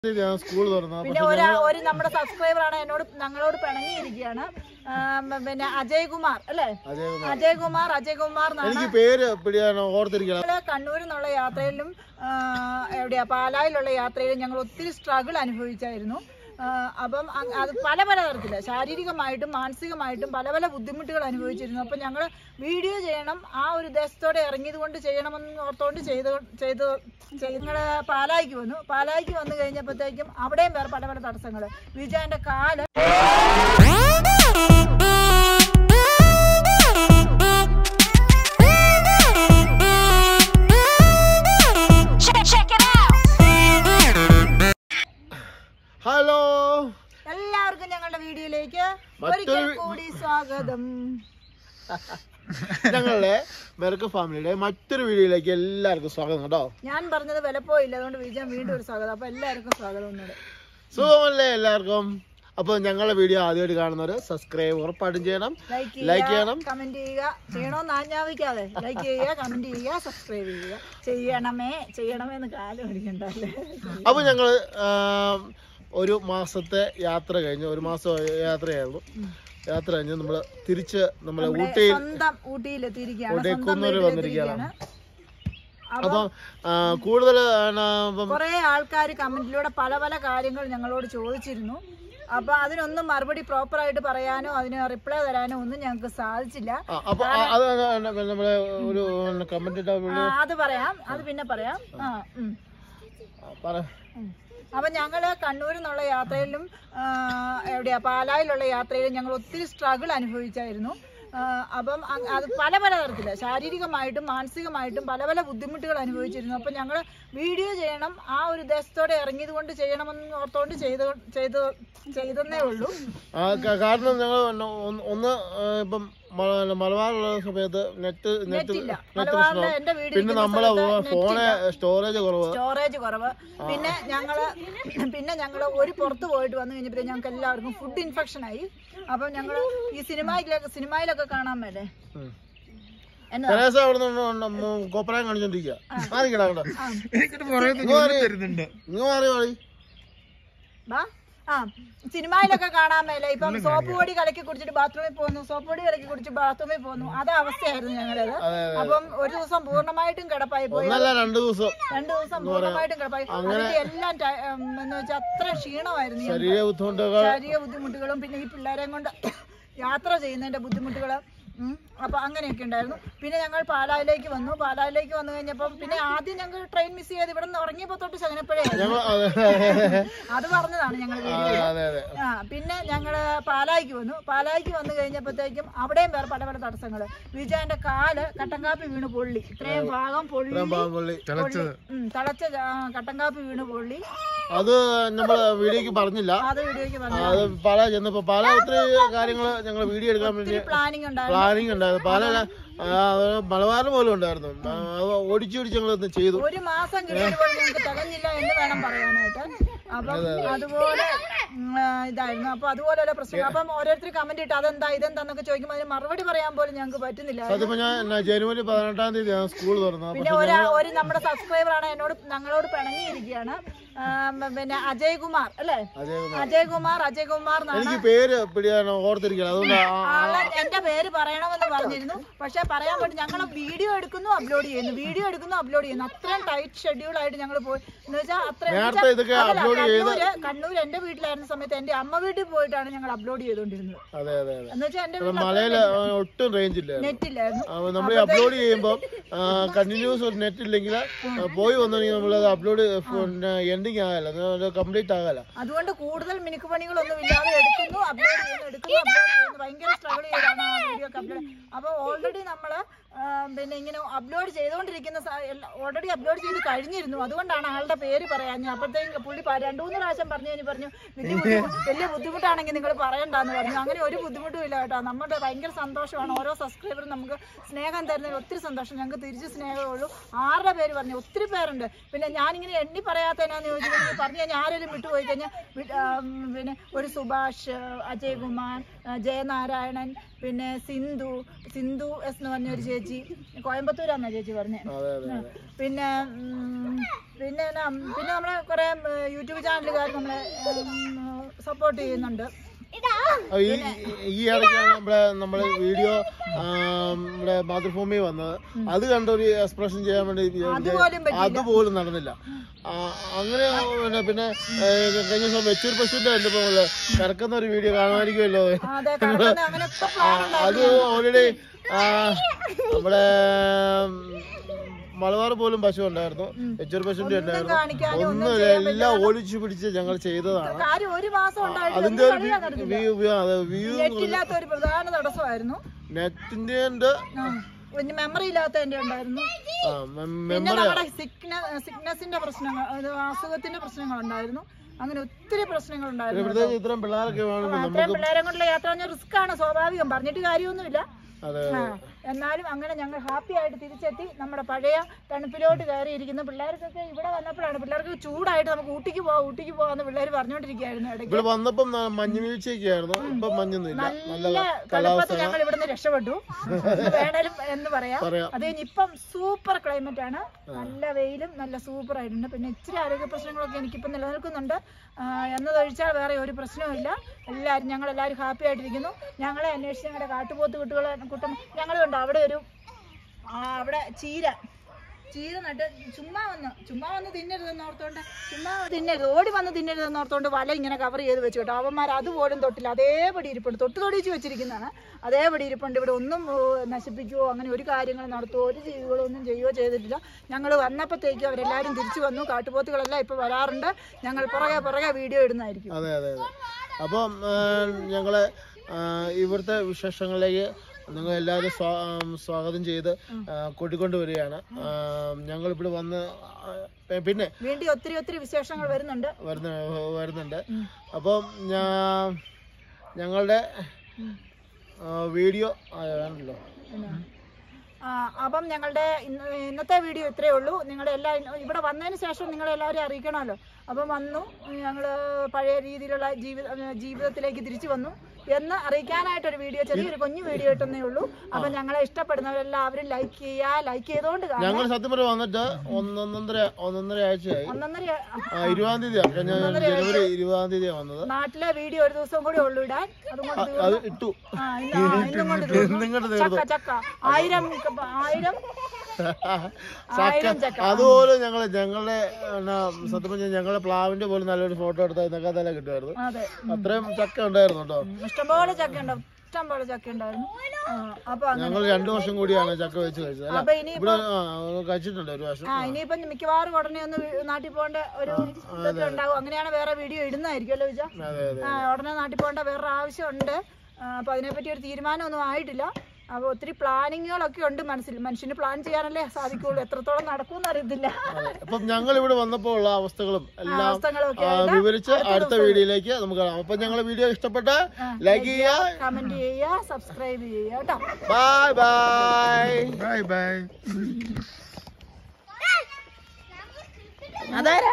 ഞാൻ സ്കൂൾ തുറന്നു പിന്നെ ഒരു ഒരു നമ്മുടെ സബ്സ്ക്രൈബർ ആണ് എന്നോട് ഞങ്ങളോട് പിണങ്ങിയിരിക്കുകയാണ് ആ, പിന്നെ അജയ് കുമാർ അല്ലേ അജയകുമാർ അജയ് കുമാർ അജയ് കുമാർ എന്നാണ് എനിക്ക് പേര് പിടിയാണ് ഓർത്തിരിക്കണം ഞങ്ങള് കണ്ണൂരിൽ നിന്നുള്ള യാത്രയിലും ആ, എവിടെയാ പാലായിലുള്ള യാത്രയിലും ഞങ്ങൾ ഒത്തിരി സ്ട്രഗിൾ അനുഭവിച്ചായിരുന്നു ആ, അപ്പം അ- അത് പല പല തരത്തില് ശാരീരികമായിട്ടും മാനസികമായിട്ടും പല പല ബുദ്ധിമുട്ടുകൾ അനുഭവിച്ചിരുന്നു അപ്പം ഞങ്ങൾ വീഡിയോ ചെയ്യണം ആ ഒരു ഉദ്ദേശത്തോടെ ഇറങ്ങിയത് കൊണ്ട് ചെയ്യണമെന്ന് ഓർത്തോണ്ട് ചെയ്ത് ചെയ്ത് ഞങ്ങൾ പാലായിക്ക് വന്നു പാലായിക്ക് വന്നു കഴിഞ്ഞപ്പോഴത്തേക്കും അവിടെയും വേറെ പല പല തടസ്സങ്ങൾ വിജയന്റെ കാല് ഹലോ എല്ലാവർക്കും ഞങ്ങളുടെ വീഡിയോയിലേക്ക് മറ്റൊരു ഒരിക്കൽ കൂടി സ്വാഗതം ഞങ്ങളുടെ മെറുക്ക് ഫാമിലിയുടെ മറ്റൊരു വീഡിയോയിലേക്ക് എല്ലാവർക്കും സ്വാഗതം കേട്ടോ ഞാൻ പറഞ്ഞത് വിലപ്പോയില്ല അതുകൊണ്ട് വിജയൻ വീണ്ടും ഒരു സ്വാഗതം അപ്പൊ എല്ലാവർക്കും സ്വാഗതം ഒന്നുകൂടെ സുഖമല്ലേ എല്ലാവർക്കും അപ്പോൾ ഞങ്ങളുടെ വീഡിയോ ആദ്യമായിട്ട് കാണുന്നവർ സബ്സ്ക്രൈബ് ഉറപ്പായിട്ടും ചെയ്യണം ലൈക്ക് ലൈക്ക് ചെയ്യുക ചെയ്യണം കമന്റ് ചെയ്യുക ചെയ്യണോന്ന് ആജ്ഞാപിക്കാതെ ലൈക്ക് ചെയ്യുക കമന്റ് ചെയ്യുക സബ്സ്ക്രൈബ് ചെയ്യുക ചെയ്യണമേ ചെയ്യണമേ എന്ന് കാലം പിടിക്കണ്ടല്ലേ അപ്പോൾ ഞങ്ങൾ ഒരു മാസത്തെ യാത്ര കഴിഞ്ഞു ഒരു മാസം യാത്രയായിരുന്നു യാത്ര കഴിഞ്ഞ് നമ്മൾ തിരിച്ച് നമ്മളെ ഊട്ടി സ്വന്തം ഊട്ടിയിലെത്തിയിരിക്കുകയാണ് ഊട്ടി സ്വന്തം കുന്നൂരിൽ വീട്ടിലെത്തിയിരിക്കുകയാണ് അപ്പം കൂടുതൽ ഇപ്പം കുറെ ആൾക്കാർ കമന്റിലൂടെ പല പല കാര്യങ്ങൾ ഞങ്ങളോട് ചോദിച്ചിരുന്നു അപ്പൊ അതിനൊന്നും മറുപടി പ്രോപ്പർ ആയിട്ട് പറയാനോ അതിന് റിപ്ലൈ തരാനോ ഒന്നും ഞങ്ങൾക്ക് സാധിച്ചില്ല ആ, അപ്പൊ ആ- അത് നമ്മളെ ഒരു കമന്റ് ഇട്ടാ ആ, അത് പറയാം അത് പിന്നെ പറയാം ആ ഉം. പറ ഉം. അപ്പൊ ഞങ്ങള് കണ്ണൂരിൽ നിന്നുള്ള യാത്രയിലും ആ, എവിടെയാ പാലായിലുള്ള യാത്രയിലും ഞങ്ങൾ ഒത്തിരി സ്ട്രഗിൾ അനുഭവിച്ചായിരുന്നു ആ, അപ്പം അ- അത് പല പല തരത്തില് ശാരീരികമായിട്ടും മാനസികമായിട്ടും പല പല ബുദ്ധിമുട്ടുകൾ അനുഭവിച്ചിരുന്നു അപ്പൊ ഞങ്ങൾ വീഡിയോ ചെയ്യണം ആ ഒരു ഉദ്ദേശത്തോടെ ഇറങ്ങിയത് കൊണ്ട് ചെയ്യണമെന്ന് ഓർത്തോണ്ട് ചെയ്ത് ചെയ്ത് ചെയ്തെന്നേ ഉള്ളൂ ആ, ക- കാരണം ഞങ്ങൾ ഒന്ന് ആ, ഇപ്പം മ- മലബാറുള്ള സമയത്ത് നെറ്റ് നെറ്റ് നെറ്റില്ല നെറ്റ് മലബാറിലെ പ്രശ്നം എന്റെ വീട് പിന്നെ നമ്മളെ ഫോണ് സ്റ്റോറേജ് കുറവ് സ്റ്റോറേജ് കുറവ് പിന്നെ ഞങ്ങള് പിന്നെ ഞങ്ങള് ഒരു പുറത്ത് പോയിട്ട് വന്നു കഴിഞ്ഞപ്പോൾ ഞങ്ങൾക്ക് എല്ലാവർക്കും ഫുഡ് ഇൻഫെക്ഷൻ ആയി അപ്പം ഞങ്ങള് ഈ സിനിമയിലൊക്കെ സിനിമയിലൊക്കെ കാണാൻ മേലെ ഉം. എന്നാ തെരേസ അവിടെ നിന്ന് കൊപ്പറാൻ കാണിച്ചോണ്ടിരിക്കുക മാറിക്കടാ അവിടെ ഇങ്ങ് മാറി മാറി വാ ആ സിനിമയിലൊക്കെ കാണാൻ മേലെ ഇപ്പം സോപ്പ് പൊടി കലക്കി കുടിച്ചിട്ട് ബാത്റൂമിൽ പോകുന്നു സോപ്പ് പൊടി കലക്കി കുടിച്ച് ബാത്റൂമിൽ പോകുന്നു അത് അവസ്ഥയായിരുന്നു ഞങ്ങളത് അതെ അപ്പം ഒരു ദിവസം പൂർണ്ണമായിട്ടും കിടപ്പായി പോയി ഒന്നല്ല രണ്ടു ദിവസം രണ്ടു ദിവസം പൂർണ്ണമായിട്ടും കിടപ്പായി അതിന്റെ എല്ലാം ട- ഉം, എന്ന് വെച്ചാൽ അത്ര ക്ഷീണമായിരുന്നു ഞങ്ങൾക്ക്. ശരീര ബുദ്ധിമുട്ടുകൾ ശാരീരിക ബുദ്ധിമുട്ടുകളും പിന്നെ ഈ പിള്ളേരെയും കൊണ്ട് യാത്ര ചെയ്യുന്നതിന്റെ ബുദ്ധിമുട്ടുകൾ അപ്പൊ അങ്ങനെയൊക്കെ ഉണ്ടായിരുന്നു പിന്നെ ഞങ്ങൾ പാലായിലേക്ക് വന്നു പാലായിലേക്ക് വന്നു കഴിഞ്ഞപ്പം പിന്നെ ആദ്യം ഞങ്ങൾ ട്രെയിൻ മിസ് ചെയ്ത് ഇവിടെ നിന്ന് ഇറങ്ങിയപ്പോ തൊട്ട് ശകനപ്പഴേ ഞങ്ങൾ അതെ അത് പറഞ്ഞതാണ് ഞങ്ങൾ വീഡിയോ അതെ അതെ ആ പിന്നെ ഞങ്ങള് പാലായിക്ക് വന്നു പാലായിക്ക് വന്നു കഴിഞ്ഞപ്പോഴത്തേക്കും അവിടെയും വേറെ പല പല തടസ്സങ്ങള് വിജയന്റെ കാല് കട്ടൻകാപ്പി വീണ് പൊള്ളി ഇത്രയും ഭാഗം പൊള്ളി പാമ്പള്ളി പൊള്ളി. ഉം, തിളച്ച ആ, കട്ടൻകാപ്പി വീണ് പൊള്ളി അത് നമ്മൾ വീഡിയോക്ക് പറഞ്ഞില്ല അത് വീഡിയോയ്ക്ക് പറഞ്ഞു അത് പാല ചെന്നപ്പോ പാല ഒത്തിരി കാര്യങ്ങൾ ഞങ്ങൾ വീഡിയോ എടുക്കാൻ വേണ്ടി പ്ലാനിങ് ഉണ്ടായിരുന്നു പ്ലാനിങ് ഉണ്ടായിരുന്നു പാല മലബാറിൽ പോലും ഉണ്ടായിരുന്നു ആ, അത് ഓടിച്ചു ഓടിച്ച് ഞങ്ങൾ ഇത് ചെയ്തു ഒരു മാസം കിട്ടിയപ്പോൾ ഞങ്ങൾക്ക് തികഞ്ഞില്ല എന്ന് വേണം പറയാനായിട്ട് അപ്പം അതുപോലെ ഉം, ആ, ഇതായിരുന്നു അപ്പൊ അതുപോലെയുള്ള പ്രശ്നം അപ്പം ഓരോരുത്തർ കമന്റ് ഇട്ട് അതെന്താ ഇതെന്താന്നൊക്കെ ചോദിക്കുമ്പോൾ അതിന് മറുപടി പറയാൻ പോലും ഞങ്ങൾക്ക് പറ്റുന്നില്ല അതിപ്പോ ഞാൻ ജനുവരി പതിനെട്ടാം തീയതി ഞാൻ സ്കൂൾ തുറന്നു പിന്നെ ഒരു ഒരു നമ്മുടെ സബ്സ്ക്രൈബർ ആണ് എന്നോട് ഞങ്ങളോട് പിണങ്ങിയിരിക്കുകയാണ് ആ, പിന്നെ അജയ് കുമാർ അല്ലേ അജയകുമാർ അജയ് കുമാർ അജയ് കുമാർ എന്നാണ് എനിക്ക് പേര് പിടിയാണ് ഓർത്തിരിക്കണം അതുകൊണ്ട് ആ- ആളെ എന്റെ പേര് പറയണമെന്ന് പറഞ്ഞിരുന്നു പക്ഷെ പറയാൻ വേണ്ടി ഞങ്ങൾ വീഡിയോ എടുക്കുന്നു അപ്ലോഡ് ചെയ്യുന്നു വീഡിയോ എടുക്കുന്നു അപ്ലോഡ് ചെയ്യുന്നു അത്രയും ടൈറ്റ് ഷെഡ്യൂൾ ആയിട്ട് ഞങ്ങൾ പോയി എന്ന് വെച്ചാൽ അത്രയും നേരത്തെ ഇതൊക്കെ അപ്ലോഡ് ചെയ്ത് കണ്ണൂര് കണ്ണൂർ എന്റെ വീട്ടിലായിരുന്ന സമയത്ത് എന്റെ അമ്മ വീട്ടിൽ പോയിട്ടാണ് ഞങ്ങൾ അപ്ലോഡ് ചെയ്തുകൊണ്ടിരുന്നത് അതെ അതെ അതെ എന്ന് വെച്ചാൽ എന്റെ ഇവിടെ മലയില് ഒട്ടും റേഞ്ച് ഇല്ലായിരുന്നു നെറ്റ് ഇല്ലായിരുന്നു നമ്മൾ അപ്ലോഡ് ചെയ്യുമ്പോൾ കണ്ടിന്യൂസ് ഒരു നെറ്റ് ഇല്ലെങ്കിൽ പോയി വന്നെങ്കിൽ നമ്മൾ അത് അപ്ലോഡ് എൻഡിങ് ആകല്ല കംപ്ലീറ്റ് ആകല്ല അതുകൊണ്ട് കൂടുതൽ മിനുക്ക് പണികളൊന്നും ഇല്ലാതെ എടുക്കുന്നു അപ്ലോഡ് ചെയ്യുന്നു എടുക്കുന്നു അപ്ലോഡ് ചെയ്യുന്നു ഭയങ്കര സ്ട്രഗിൾ ചെയ്താണ് ആ വീഡിയോ ഒക്കെ അപ്ലോഡ് അപ്പൊ ഓൾറെഡി നമ്മള് ആ, പിന്നെ ഇങ്ങനെ അപ്ലോഡ് ചെയ്തുകൊണ്ടിരിക്കുന്ന ഓൾറെഡി അപ്ലോഡ് ചെയ്ത് കഴിഞ്ഞിരുന്നു അതുകൊണ്ടാണ് ആളുടെ പേര് പറയാഞ്ഞു അപ്പോഴത്തേക്കും പുള്ളി പ- രണ്ടു മൂന്ന് പ്രാവശ്യം പറഞ്ഞു കഴിഞ്ഞ് പറഞ്ഞു വലിയ ബുദ്ധിമുട്ട് വലിയ ബുദ്ധിമുട്ടാണെങ്കിൽ നിങ്ങൾ പറയണ്ടെന്ന് പറഞ്ഞു അങ്ങനെ ഒരു ബുദ്ധിമുട്ടും ഇല്ല കേട്ടോ നമ്മുടെ ഭയങ്കര സന്തോഷമാണ് ഓരോ സബ്സ്ക്രൈബറും നമുക്ക് സ്നേഹം തരുന്നതിൽ ഒത്തിരി സന്തോഷം ഞങ്ങൾക്ക് തിരിച്ച് സ്നേഹമേ ഉള്ളൂ ആരുടെ പേര് പറഞ്ഞു ഒത്തിരി പേരുണ്ട് പിന്നെ ഞാനിങ്ങനെ എണ്ണി പറയാത്തതിനാന്ന് ചോദിച്ചിട്ടുണ്ടെങ്കിൽ പറഞ്ഞു കഴിഞ്ഞാൽ ആരെങ്കിലും വിട്ടുപോയി കഴിഞ്ഞാൽ വി- ആ, ഉം, പിന്നെ ഒരു സുഭാഷ് അജയ് കുമാർ ആ, ജയനാരായണൻ പിന്നെ സിന്ധു സിന്ധു എസ് എന്ന് പറഞ്ഞ ഒരു ചേച്ചി കോയമ്പത്തൂരാന്നാ ചേച്ചി പറഞ്ഞേ അതെ അതെ അതെ പിന്നെ ഉം, പിന്നെ എന്നാ, പിന്നെ നമ്മളെ കുറെ യൂട്യൂബ് ചാനലുകാർ നമ്മളെ സപ്പോർട്ട് ചെയ്യുന്നുണ്ട് ആ, ഈ ഈ ഇടയ്ക്കാണ് നമ്മുടെ നമ്മുടെ വീഡിയോ നമ്മുടെ മാതൃഭൂമി വന്നത് അത് കണ്ട ഒരു എക്സ്പ്രഷൻ ചെയ്യാൻ വേണ്ടി അതുപോലും പറ്റില്ല അതുപോലും നടന്നില്ല ആ, അങ്ങനെ പിന്നെ പിന്നെ ഏ, കഴിഞ്ഞ ദിവസം വെച്ചൂർ പശുവിന്റെ എന്റെ പോലെ കറക്കുന്ന ഒരു വീഡിയോ കാണുമായിരിക്കുമല്ലോ അതെ കിടക്കുന്ന അങ്ങനെ ഒക്കെ plan ആ, അത് ഓൾറെഡി നമ്മുടെ ഉം, മലബാർ പോലും പശു ഉണ്ടായിരുന്നു വെച്ചൂർ പശുവിന്റെ ഉണ്ടായിരുന്നു കാണിക്കാതെ ഒന്നും എല്ലാം ഓടിച്ചു പിടിച്ച് ഞങ്ങൾ ചെയ്തതാണ് കാര്യം ഒരു മാസം ഉണ്ടായിട്ട് അതിന്റെ ഒരു വ്യൂ വ്യൂ അതെ വ്യൂ നെറ്റില്ലാത്ത ഒരു പ്രധാന തടസ്സമായിരുന്നു നെറ്റിന്റെ ആ, പിന്നെ മെമ്മറി ഇല്ലാത്തതിന്റെ ഉണ്ടായിരുന്നു പിന്നെ മെമ്മറി നമ്മുടെ സിക്നസിന്റെ പ്രശ്നങ്ങൾ അത് അസുഖത്തിന്റെ പ്രശ്നങ്ങൾ ഉണ്ടായിരുന്നു അങ്ങനെ ഒത്തിരി പ്രശ്നങ്ങൾ ഉണ്ടായിരുന്നു പ്രത്യേകിച്ച് ഇത്രയും പിള്ളേരൊക്കെ വേണം അത്രയും പിള്ളേരെ കൊണ്ടുള്ള യാത്ര പറഞ്ഞാൽ റിസ്ക് ആണ് സ്വാഭാവികം പറഞ്ഞിട്ട് കാര്യമൊന്നുമില്ല അതെ ആ, എന്നാലും അങ്ങനെ ഞങ്ങൾ ഹാപ്പി ആയിട്ട് തിരിച്ചെത്തി നമ്മുടെ പഴയ തണുപ്പിലോട്ട് കയറിയിരിക്കുന്നു പിള്ളേർക്കൊക്കെ ഇവിടെ വന്നപ്പോഴാണ് പിള്ളേർക്ക് ചൂടായിട്ട് നമുക്ക് ഊട്ടിക്ക് പോവാം ഊട്ടിക്ക് പോവാന്ന് പിള്ളേർ പറഞ്ഞുകൊണ്ടിരിക്കുകയായിരുന്നു ഇടയ്ക്ക് ഇവിടെ വന്നപ്പം ന- മഞ്ഞ് വീഴ്ചയൊക്കെ ആയിരുന്നു ഇപ്പൊ മഞ്ഞൊന്നുമില്ല നല്ല നല്ല തണുപ്പത്ത് ഞങ്ങൾ ഇവിടുന്ന് രക്ഷപ്പെട്ടു എന്ന് വേണേലും എന്ന് പറയാം പറയാം അത് കഴിഞ്ഞ് ഇപ്പം സൂപ്പർ ക്ലൈമറ്റ് ആണ് നല്ല വെയിലും നല്ല സൂപ്പർ ആയിട്ടുണ്ട് പിന്നെ ഇച്ചിരി ആരോഗ്യ പ്രശ്നങ്ങളൊക്കെ എനിക്കിപ്പം നിലനിൽക്കുന്നുണ്ട് ആ, എന്നതൊഴിച്ചാൽ വേറെ ഒരു പ്രശ്നവും ഇല്ല എല്ലാവരും ഞങ്ങൾ എല്ലാവരും ഹാപ്പി ആയിട്ടിരിക്കുന്നു ഞങ്ങളെ അന്വേഷിച്ച് ഞങ്ങളുടെ കാട്ടുപോത്ത് കുട്ടികളെ കൂട്ടം ഞങ്ങളുണ്ട് അവിടെ ഒരു ആ, അവിടെ ചീര ചീര നട്ട് ചുമ്മാ വന്ന് ചുമ്മാ വന്ന് തിന്നരുതെന്ന് ഓർത്തോണ്ട് ചുമ്മാ തിന്നരുത് ഓടി വന്ന് തിന്നരുതെന്ന് ഓർത്തോണ്ട് വല ഇങ്ങനെ കവർ ചെയ്ത് വെച്ചു കേട്ടോ അവന്മാർ അതുപോലും തൊട്ടില്ല അതേപടി ഇരിപ്പുണ്ട് തൊട്ട് തൊടിച്ച് വെച്ചിരിക്കുന്നതാണ് അതേപടി ഇരിപ്പുണ്ട് ഇവിടെ ഒന്നും ഓ, നശിപ്പിക്കുകയോ അങ്ങനെ ഒരു കാര്യങ്ങൾ നടത്തുകയോ ഒരു ജീവികളോ ഒന്നും ചെയ്യുകയോ ചെയ്തിട്ടില്ല ഞങ്ങൾ വന്നപ്പോഴത്തേക്കും അവരെല്ലാവരും തിരിച്ചു വന്നു കാട്ടുപോത്തുകളെല്ലാം ഇപ്പോൾ വരാറുണ്ട് ഞങ്ങൾ പുറകെ പുറകെ വീഡിയോ ഇടുന്നതായിരിക്കും അതെ അതെ അതെ അപ്പം ആ, ഞങ്ങള് ആ, ഇവിടുത്തെ വിശേഷങ്ങളിലേക്ക് നിങ്ങൾ എല്ലാവരും സ്വാ ആം, സ്വാഗതം ചെയ്ത് ആ, കൂട്ടിക്കൊണ്ട് വരികയാണ് ഞങ്ങൾ ഇവിടെ വന്ന് ആ, പിന്നെ വീണ്ടും ഒത്തിരി ഒത്തിരി വിശേഷങ്ങൾ വരുന്നുണ്ട് വരുന്ന വരുന്നുണ്ട് അപ്പം ഞാൻ ഞങ്ങളുടെ ആ, വീഡിയോ ആ, വേണമല്ലോ ആ, അപ്പം ഞങ്ങളുടെ ഇന്ന് ഇന്നത്തെ വീഡിയോ ഇത്രയേ ഉള്ളൂ നിങ്ങളുടെ എല്ലാ ഇവിടെ വന്നതിന് ശേഷം നിങ്ങളെല്ലാവരും അറിയിക്കണമല്ലോ അപ്പം വന്നു ഞങ്ങൾ പഴയ രീതിയിലുള്ള ജീവിത ജീവിതത്തിലേക്ക് തിരിച്ചു വന്നു എന്ന് അറിയിക്കാനായിട്ടൊരു വീഡിയോ ചെറിയൊരു കുഞ്ഞു വീഡിയോ ഇട്ടെന്നേ ഉള്ളൂ അപ്പം ഞങ്ങളെ ഇഷ്ടപ്പെടുന്നവരെല്ലാവരും ലൈക്ക് ചെയ്യുക ലൈക്ക് ചെയ്തുകൊണ്ട് കാണുക ഞങ്ങൾ സത്യം പറഞ്ഞ് വന്നിട്ട് ഒന്നൊന്നര ഒന്നൊന്നര ആഴ്ചയായി ഒന്നൊന്നര ആ, ഇരുപതാം തീയതിയാണ് കഴിഞ്ഞ ജനുവരി ഇരുപതാം തീയതിയാണ് വന്നത് നാട്ടിലെ വീഡിയോ ഒരു ദിവസം കൂടി ഉള്ളൂ ഇടാൻ അതുകൊണ്ട് തീർന്നു. അത് ഇട്ടു ആ, ഇന്ന് ആ, ഇന്നും കൊണ്ട് തീർന്നു. ഇന്നിങ്ങോട്ട് ചക്ക ചക്ക ആയിരം ക- ആയിരം ആയിരം ചക്ക അതുപോലെ ഞങ്ങള് ഞങ്ങളുടെ എന്നാ, സത്യം പറഞ്ഞാൽ ഞങ്ങളുടെ പ്ലാവിന്റെ പോലും നല്ലൊരു ഫോട്ടോ എടുത്താൽ ഇതൊക്കെ തന്നെ കിട്ടുമായിരുന്നു അതെ അത്രയും ചക്ക ഉണ്ടായിരുന്നു കേട്ടോ ഇഷ്ടംപോലെ ചക്ക ഉണ്ടാവും ഇഷ്ടംപോലെ ചക്ക ഉണ്ടായിരുന്നു ആ, അപ്പൊ അങ്ങനെ ഞങ്ങൾ രണ്ടു വർഷം കൂടിയാണ് ചക്ക വെച്ച് കഴിച്ചത് അല്ല അപ്പൊ ഇനി ഇവിടെ ആ, കഴിച്ചിട്ടുണ്ട് ഒരു വർഷം ആ ഇനിയിപ്പം മിക്കവാറും ഉടനെ ഒന്ന് വീ- നാട്ടിൽ പോകേണ്ട ഒരു ഇതൊക്കെ ഉണ്ടാവും അങ്ങനെയാണ് വേറെ വീഡിയോ ഇടുന്നതായിരിക്കും അല്ലോ വിജ അതെ അതെ ആ ഉടനെ നാട്ടിൽ പോകേണ്ട വേറെ ആവശ്യമുണ്ട് ആ, അപ്പൊ അതിനെപ്പറ്റി ഒരു തീരുമാനമൊന്നും ആയിട്ടില്ല അപ്പൊ ഒത്തിരി പ്ലാനിങ്ങുകളൊക്കെ ഉണ്ട് മനസ്സിൽ മനുഷ്യന് പ്ലാൻ ചെയ്യാനല്ലേ സാധിക്കുള്ളൂ എത്രത്തോളം നടക്കുമെന്ന് അറിയത്തില്ല അതെ. അപ്പം ഞങ്ങൾ ഇവിടെ വന്നപ്പോൾ ഉള്ള അവസ്ഥകളും എല്ലാം അവസ്ഥകളൊക്കെ ആ, വിവരിച്ച് അടുത്ത വീഡിയോയിലേക്ക് നമുക്ക് കാണാം അപ്പൊ ഞങ്ങളെ വീഡിയോ ഇഷ്ടപ്പെട്ട ലൈക്ക് ചെയ്യുക കമന്റ് ചെയ്യുക സബ്സ്ക്രൈബ് ചെയ്യുക കേട്ടോ ബൈ ബൈ ബൈ ബൈ അതാരാ